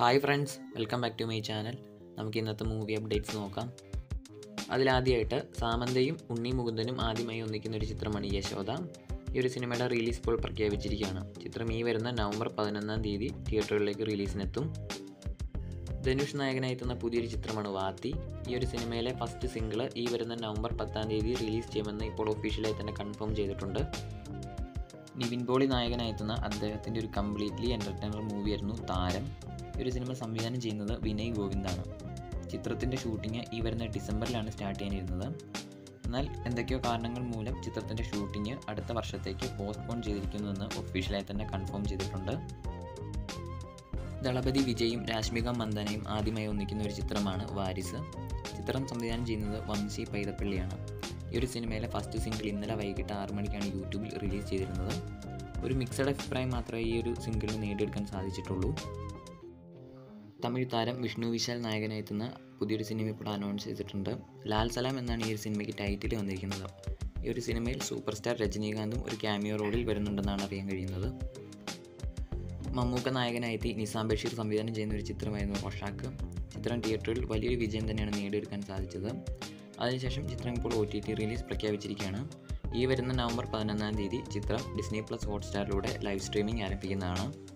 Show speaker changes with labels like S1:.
S1: hi friends welcome back to my channel നമുക്ക് ഇന്നത്തെ movie updates നോക്കാം അതിലാദ്യമായിട്ട് സാമന്തയും ഉണ്ണി മുകുന്ദനും ആദ്യമായി ഒന്നിക്കുന്ന ഒരു ചിത്രമാണ് യശോദ ഈ ഒരു സിനിമയുടെ റിലീസ് ഇപ്പോൾ പ്രഖ്യാപിച്ചിരിക്കുകയാണ് ചിത്രം ഈ വരുന്ന നവംബർ പതിനൊന്നാം തീയതി തിയേറ്ററുകളിലേക്ക് റിലീസിനെത്തും ധനുഷ് നായകനായി എത്തുന്ന പുതിയൊരു ചിത്രമാണ് വാത്തി ഈ ഒരു സിനിമയിലെ ഫസ്റ്റ് സിംഗിള് ഈ വരുന്ന നവംബർ പത്താം തീയതി റിലീസ് ചെയ്യുമെന്ന് ഇപ്പോൾ ഒഫീഷ്യലായി തന്നെ കൺഫേം ചെയ്തിട്ടുണ്ട് നിവിൻ പോളി നായകനായെത്തുന്ന അദ്ദേഹത്തിൻ്റെ ഒരു കംപ്ലീറ്റ്ലി എൻ്റർടൈനർ മൂവിയായിരുന്നു താരം ഈ ഒരു സിനിമ സംവിധാനം ചെയ്യുന്നത് വിനയ് ഗോവിന്ദാണ് ചിത്രത്തിൻ്റെ ഷൂട്ടിംഗ് ഈ വരുന്ന ഡിസംബറിലാണ് സ്റ്റാർട്ട് ചെയ്യാനിരുന്നത് എന്നാൽ എന്തൊക്കെയോ കാരണങ്ങൾ മൂലം ചിത്രത്തിൻ്റെ ഷൂട്ടിംഗ് അടുത്ത വർഷത്തേക്ക് പോസ്റ്റ്പോൺ ചെയ്തിരിക്കുന്നുവെന്ന് ഒഫീഷ്യലായി തന്നെ കൺഫേം ചെയ്തിട്ടുണ്ട് ദളപതി വിജയും രാശ്മിക മന്ദനയും ആദ്യമായി ഒന്നിക്കുന്ന ഒരു ചിത്രമാണ് വാരിസ് ചിത്രം സംവിധാനം ചെയ്യുന്നത് വംശി പൈതപ്പള്ളിയാണ് ഈ ഒരു സിനിമയിലെ ഫസ്റ്റ് സിംഗിൾ ഇന്നലെ വൈകിട്ട് ആറ് മണിക്കാണ് യൂട്യൂബിൽ റിലീസ് ചെയ്തിരുന്നത് ഒരു മിക്സഡ് അഭിപ്രായം മാത്രമേ ഈ ഒരു സിംഗിളിന് നേടിയെടുക്കാൻ സാധിച്ചിട്ടുള്ളൂ തമിഴ് താരം വിഷ്ണു വിശാൽ നായകനെത്തുന്ന പുതിയൊരു സിനിമ ഇപ്പോൾ അനൗൺസ് ചെയ്തിട്ടുണ്ട് ലാൽ സലാം എന്നാണ് ഈ ഒരു സിനിമയ്ക്ക് ടൈറ്റിൽ വന്നിരിക്കുന്നത് ഈ ഒരു സിനിമയിൽ സൂപ്പർ സ്റ്റാർ രജനീകാന്തും ഒരു ക്യാമിയോ റോളിൽ വരുന്നുണ്ടെന്നാണ് അറിയാൻ കഴിയുന്നത് മമ്മൂക്ക നായകനായെത്തി നിസാം ബഷീർ സംവിധാനം ചെയ്യുന്ന ഒരു ചിത്രമായിരുന്നു റൊഷാക്ക് ചിത്രം തിയേറ്ററിൽ വലിയൊരു വിജയം തന്നെയാണ് നേടിയെടുക്കാൻ സാധിച്ചത് അതിനുശേഷം ചിത്രം ഇപ്പോൾ ഒ ടി ടി റിലീസ് പ്രഖ്യാപിച്ചിരിക്കുകയാണ് ഈ വരുന്ന നവംബർ പതിനൊന്നാം തീയതി ചിത്രം ഡിസ്നി പ്ലസ് ഹോട്ട്സ്റ്റാറിലൂടെ ലൈവ് സ്ട്രീമിംഗ് ആരംഭിക്കുന്നതാണ്